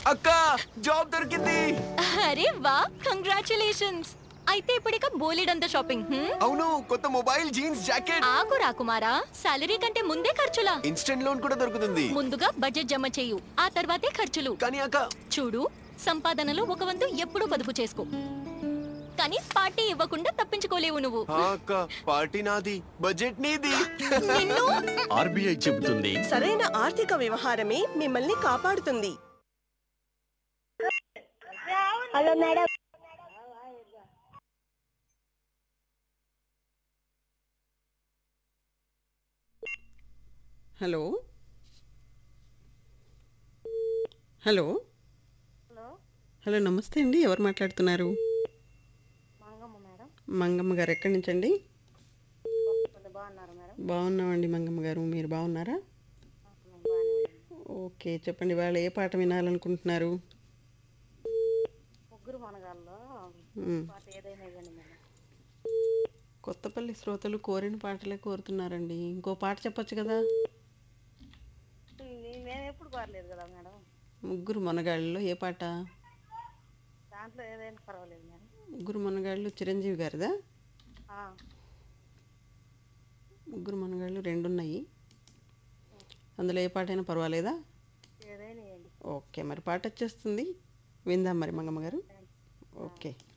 అక్క జాబ్ దొరికింది అరే వా కంగ్రాచులేషన్స్ అయితే ఇప్పుడిక బోలెడంత షాపింగ్ హ్మ్? అవును కొత్త మొబైల్ జీన్స్ జాకెట్ ఆగు రాకుమారా సాలరీ కంటే ముందే ఖర్చులా ఇన్స్టెంట్ లోన్ కూడా దొరుకుతుంది ముందుగా బడ్జెట్ జమ చేయు ఆ తర్వాతే ఖర్చులు కానీ అక్క చూడు సంపాదనలో ఒక వంతు ఎప్పుడూ పొదుపు చేసుకో కానీ పార్టీ ఇవ్వకుండా తప్పించుకోలేవు నువ్వు ఆ అక్క పార్టీ నాది బడ్జెట్ నీది నిన్ను ఆర్బీఐ చెబుతుంది సరైన ఆర్థిక వ్యవహారమే మిమ్మల్ని కాపాడుతుంది hello madam hello hello hello నమస్తే అండి ఎవరు మాట్లాడుతున్నారు మంగమ్మ గారు ఎక్కడి నుంచి అండి బాగున్నామండి మంగమ్మ గారు మీరు బాగున్నారా ఓకే చెప్పండి వాళ్ళు ఏ పాట వినాలనుకుంటున్నారు మ్మ్. కొత్తపల్లి శ్రోతలు కోరిన పాటలే కోరుతున్నారండి ఇంకో పాట చెప్పొచ్చు కదా మేము ఎప్పుడు కోరలేదు కదా మేడం ముగ్గురు మనగాళ్ళలో ఏ పాట దాంట్లో ఏదైనా పర్వాలేదు మేడం ముగ్గురు మనగాళ్ళు చిరంజీవి గారిదా ఆ, ముగ్గురు మనగాళ్ళు రెండు ఉన్నాయి అందులో ఏ పాట అయినా పర్వాలేదా ఏదైనా ఇవ్వండి ఓకే మరి పాట వచ్చేస్తుంది విందాం మరి మంగమ్మ గారు ఓకే